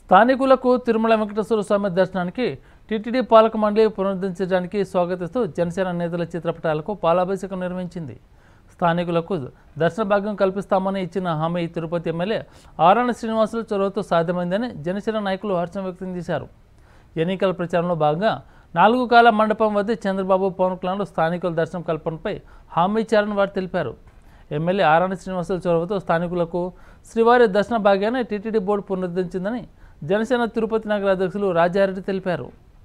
స్థానికులకు తిరుమల వెంకటేశ్వర స్వామి దర్శనానికి టీటీడీ పాలక మండలి పునరుద్ధరించడానికి స్వాగతిస్తూ జనసేన నేతల చిత్రపటాలకు పాలాభిషేకం నిర్వహించింది స్థానికులకు దర్శన భాగ్యం కల్పిస్తామని ఇచ్చిన హామీ తిరుపతి ఎమ్మెల్యే ఆరణి శ్రీనివాసులు చొరవతో సాధ్యమైందని జనసేన నాయకులు హర్షం వ్యక్తం చేశారు ఎన్నికల ప్రచారంలో భాగంగా నాలుగు కాల మండపం వద్ద చంద్రబాబు పవన్ కళ్యాణ్ స్థానికుల దర్శనం కల్పనపై హామీ ఇచ్చారని వారు తెలిపారు ఎమ్మెల్యే ఆరాణి శ్రీనివాసుల చొరవతో స్థానికులకు శ్రీవారి దర్శన భాగ్యాన్ని టీటీడీ బోర్డు పునరుద్ధరించిందని జనసేన తిరుపతి నగర అధ్యక్షులు రాజారెడ్డి తెలిపారు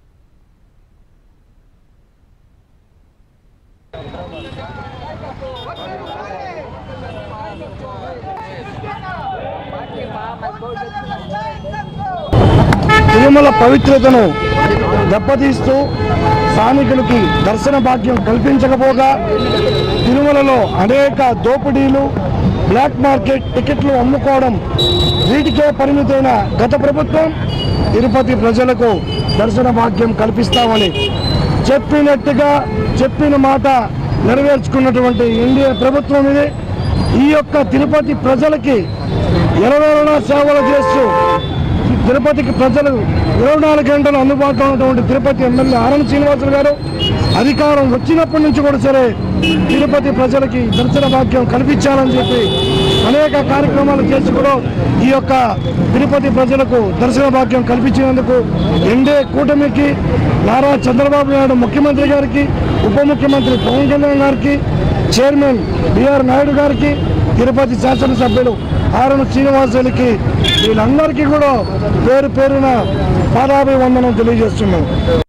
తిరుమల పవిత్రతను దెబ్బతీస్తూ స్థానికులకి దర్శన భాగ్యం కల్పించకపోగా తిరుమలలో అనేక దోపిడీలు బ్లాక్ మార్కెట్ టికెట్లు అమ్ముకోవడం వీటికే పరిమితమైన గత ప్రభుత్వం తిరుపతి ప్రజలకు దర్శన భాగ్యం కల్పిస్తామని చెప్పినట్టుగా చెప్పిన మాట నెరవేర్చుకున్నటువంటి ఎన్డీఏ ప్రభుత్వం ఇది ఈ యొక్క తిరుపతి ప్రజలకి ఎలవేళ సేవలు చేస్తూ తిరుపతికి ప్రజలు ఇరవై నాలుగు గంటలు అందుబాటులో ఉన్నటువంటి తిరుపతి ఎమ్మెల్యే ఆరణ శ్రీనివాసులు గారు అధికారం వచ్చినప్పటి నుంచి కూడా సరే తిరుపతి ప్రజలకి దర్శన భాగ్యం కల్పించాలని చెప్పి అనేక కార్యక్రమాలు చేసి కూడా ఈ యొక్క తిరుపతి ప్రజలకు దర్శన భాగ్యం కల్పించినందుకు ఎన్డీఏ కూటమికి నారా చంద్రబాబు నాయుడు ముఖ్యమంత్రి గారికి ఉప ముఖ్యమంత్రి పవన్ కళ్యాణ్ గారికి చైర్మన్ బిఆర్ నాయుడు గారికి తిరుపతి శాసనసభ్యులు ఆరణ శ్రీనివాసులకి వీళ్ళందరికీ కూడా పేరు పేరున పాదాభివందనం తెలియజేస్తున్నాం